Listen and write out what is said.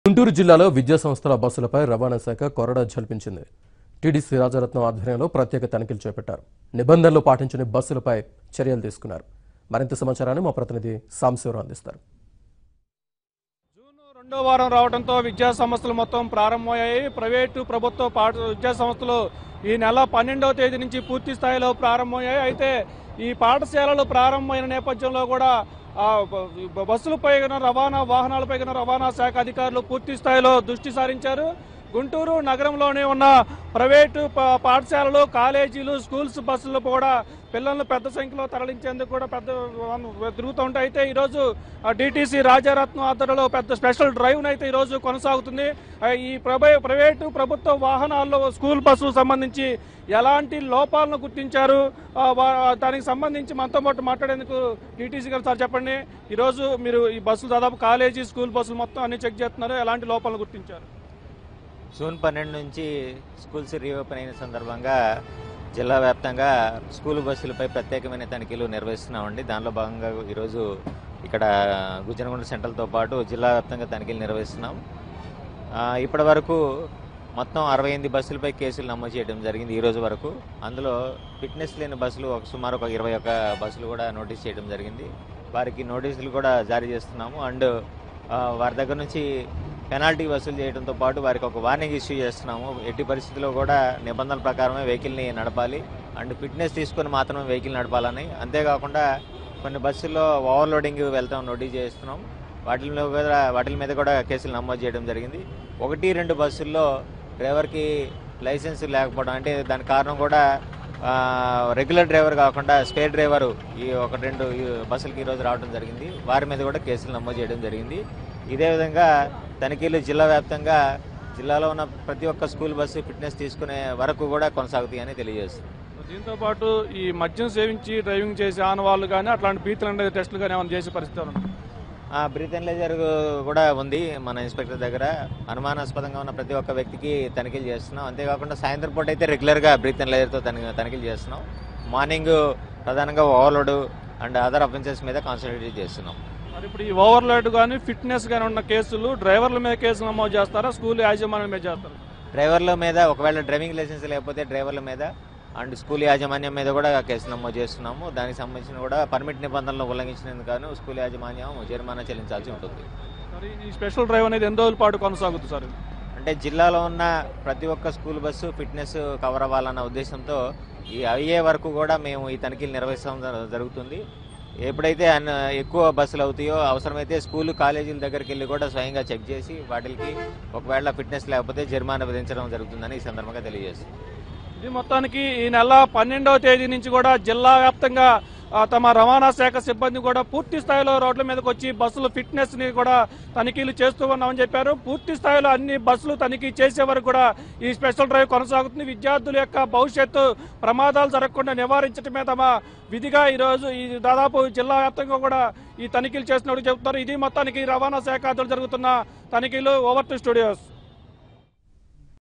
గుంటూరు జిల్లాలో విద్యా సంస్థల బస్సులపై రవాణా శాఖ కొరడా జల్పించింది టీడీసీ రాజరత్నం ఆధ్వర్యంలో ప్రత్యేక తనిఖీలు చేపట్టారు నిబంధనలు పాటించని బస్సులపై చర్యలు తీసుకున్నారు మరింత సమాచారాన్ని మా ప్రతినిధి సాంశివరావు అందిస్తారు జూన్ రెండో వారం రావడంతో విద్యా సంస్థలు మొత్తం ప్రారంభమయ్యాయి ప్రైవేటు ప్రభుత్వ పాఠ విద్యా సంస్థలు ఈ నెల పన్నెండవ తేదీ నుంచి పూర్తి స్థాయిలో ప్రారంభమయ్యాయి అయితే ఈ పాఠశాలలు ప్రారంభమైన నేపథ్యంలో కూడా ఆ, బ- బస్సులపై గన రవాణా వాహనాలపై గన రవాణా శాఖ అధికారులు పూర్తి స్థాయిలో దృష్టి సారించారు గుంటూరు నగరంలోనే ఉన్న ప్రైవేటు ప- పాఠశాలలు కాలేజీలు స్కూల్స్ బస్సులు కూడా పిల్లలను పెద్ద సంఖ్యలో తరలించేందుకు కూడా పెద్ద తిరుగుతూ ఉంటాయి అయితే ఈరోజు డిటీసీ రాజారత్నం ఆధ్వర్యంలో పెద్ద స్పెషల్ డ్రైవ్ అయితే ఈరోజు కొనసాగుతుంది ఆ, ఈ ప్రభై ప్రైవేటు ప్రభుత్వ వాహనాల్లో స్కూల్ బస్సులకు సంబంధించి ఎలాంటి లోపాలను గుర్తించారు ఆ, వా- దానికి సంబంధించి మనతో పాటు మాట్లాడేందుకు డిటీసీ గారు సార్ చెప్పండి ఈరోజు మీరు ఈ బస్సులు దాదాపు కాలేజీ స్కూల్ బస్సులు మొత్తం అన్ని చెక్ చేస్తున్నారు ఎలాంటి లోపాలను గుర్తించారు జూన్ పన్నెండు నుంచి స్కూల్స్ రీఓపెన్ అయిన సందర్భంగా జిల్లా వ్యాప్తంగా స్కూల్ బస్సులపై ప్రత్యేకమైన తనిఖీలు నిర్వహిస్తున్నామండి దానిలో భాగంగా ఈరోజు ఇక్కడ గుజ్జనగొండ సెంట్రల్తో పాటు జిల్లా వ్యాప్తంగా తనిఖీలు నిర్వహిస్తున్నాం ఆ, ఇప్పటి వరకు మొత్తం అరవై ఎనిమిది బస్సులపై కేసులు నమోదు చేయడం జరిగింది ఈ రోజు వరకు అందులో ఫిట్నెస్ లేని బస్సులు ఒక సుమారు ఒక ఇరవై ఒక్క బస్సులు కూడా నోటీస్ చేయడం జరిగింది వారికి నోటీసులు కూడా జారీ చేస్తున్నాము అండ్ ఆ, వారి దగ్గర నుంచి పెనాల్టీ వసూలు చేయడంతో పాటు వారికి ఒక వార్నింగ్ ఇష్యూ చేస్తున్నాము ఎట్టి పరిస్థితుల్లో కూడా నిబంధనల ప్రకారమే వెహికల్ని నడపాలి అండ్ ఫిట్నెస్ తీసుకొని మాత్రమే వెహికల్ నడపాలని అంతేకాకుండా కొన్ని బస్సుల్లో ఓవర్లోడింగ్ వెళ్తాం నోటీస్ చేస్తున్నాం వాటిలో కూడా వాటి మీద కూడా కేసులు నమోదు చేయడం జరిగింది ఒకటి రెండు బస్సుల్లో డ్రైవర్కి లైసెన్స్ లేకపోవడం అంటే దాని కారణం కూడా ఆ, రెగ్యులర్ డ్రైవర్ కాకుండా స్పేర్ డ్రైవర్ ఈ ఒక రెండు ఈ బస్సులకి ఈరోజు రావడం జరిగింది వారి మీద కూడా కేసులు నమోదు చేయడం జరిగింది ఇదే విధంగా తనిఖీలు జిల్లా వ్యాప్తంగా జిల్లాలో ఉన్న ప్రతి ఒక్క స్కూల్ బస్సు ఫిట్నెస్ తీసుకునే వరకు కూడా కొనసాగుతాయని తెలియజేస్తుంది దీంతో పాటు ఈ మద్యం సేవించి డ్రైవింగ్ చేసే ఆనవాళ్ళు కానీ అట్లాంటి పీతలు టెస్టులు కానీ ఏమైనా చేసే పరిస్థితి ఉంది ఆ బ్రీత్ ఎనలైజర్ కూడా ఉంది మన ఇన్స్పెక్టర్ దగ్గర అనుమానాస్పదంగా ఉన్న ప్రతి ఒక్క వ్యక్తికి తనిఖీలు చేస్తున్నాం అంతేకాకుండా సాయంత్రం పూట అయితే రెగ్యులర్గా బ్రీత్ ఎనలైజర్తో తని తనిఖీలు చేస్తున్నాం మార్నింగ్ ప్రధానంగా ఓవర్లోడ్ అండ్ అదర్ అఫెన్సెస్ మీద కాన్సన్ట్రేట్ చేస్తున్నాం మరి ఇప్పుడు ఈ ఓవర్లోడ్ కానీ ఫిట్నెస్ కానీ ఉన్న కేసులు డ్రైవర్ల మీద కేసులు నమోదు చేస్తారా స్కూల్ యాజమాన్యం మీద చేస్తారా డ్రైవర్ల మీద ఒకవేళ డ్రైవింగ్ లైసెన్స్ లేకపోతే డ్రైవర్ల మీద అండ్ స్కూల్ యాజమాన్యం మీద కూడా కేసు నమోదు చేస్తున్నాము దానికి సంబంధించిన కూడా పర్మిట్ నిబంధనలు ఉల్లంఘించినందుకు గాను స్కూల్ యాజమాన్యం జరిమానా చెల్లించాల్సి ఉంటుంది మరి ఈ స్పెషల్ డ్రైవ్ అనేది ఎన్ని రోజుల పాటు కొనసాగుతుంది సార్ అంటే జిల్లాలో ఉన్న ప్రతి ఒక్క స్కూల్ బస్సు ఫిట్నెస్ కవర్ అవ్వాలన్న ఉద్దేశంతో ఈ అయ్యే వరకు కూడా మేము ఈ తనిఖీలు నిర్వహిస్తాం జ- జరుగుతుంది ఎప్పుడైతే అన్న ఎక్కువ బస్సులు అవుతాయో అవసరమైతే స్కూల్ కాలేజీల దగ్గరికి వెళ్ళి కూడా స్వయంగా చెక్ చేసి వాటికి ఒకవేళ ఫిట్నెస్ లేకపోతే జరిమానా విధించడం జరుగుతుందని ఈ సందర్భంగా తెలియజేస్తుంది ఇది మొత్తానికి ఈ నెల పన్నెండవ తేదీ నుంచి కూడా జిల్లా వ్యాప్తంగా ఆ, తమ రవాణా శాఖ సిబ్బంది కూడా పూర్తి స్థాయిలో రోడ్ల మీదకి వచ్చి బస్సుల ఫిట్నెస్ ని కూడా తనిఖీలు చేస్తూ ఉన్నామని చెప్పారు పూర్తి స్థాయిలో అన్ని బస్సులు తనిఖీ చేసే వరకు కూడా ఈ స్పెషల్ డ్రైవ్ కొనసాగుతుంది విద్యార్థుల యొక్క భవిష్యత్తు ప్రమాదాలు జరగకుండా నివారించడమే తమ విధిగా ఈ రోజు ఈ దాదాపు జిల్లా వ్యాప్తంగా కూడా ఈ తనిఖీలు చేస్తున్నట్టు చెబుతున్నారు ఇది మొత్తానికి రవాణా శాఖ ఆధ్వర్యంలో జరుగుతున్న తనిఖీలు ఓవర్ టు స్టూడియోస్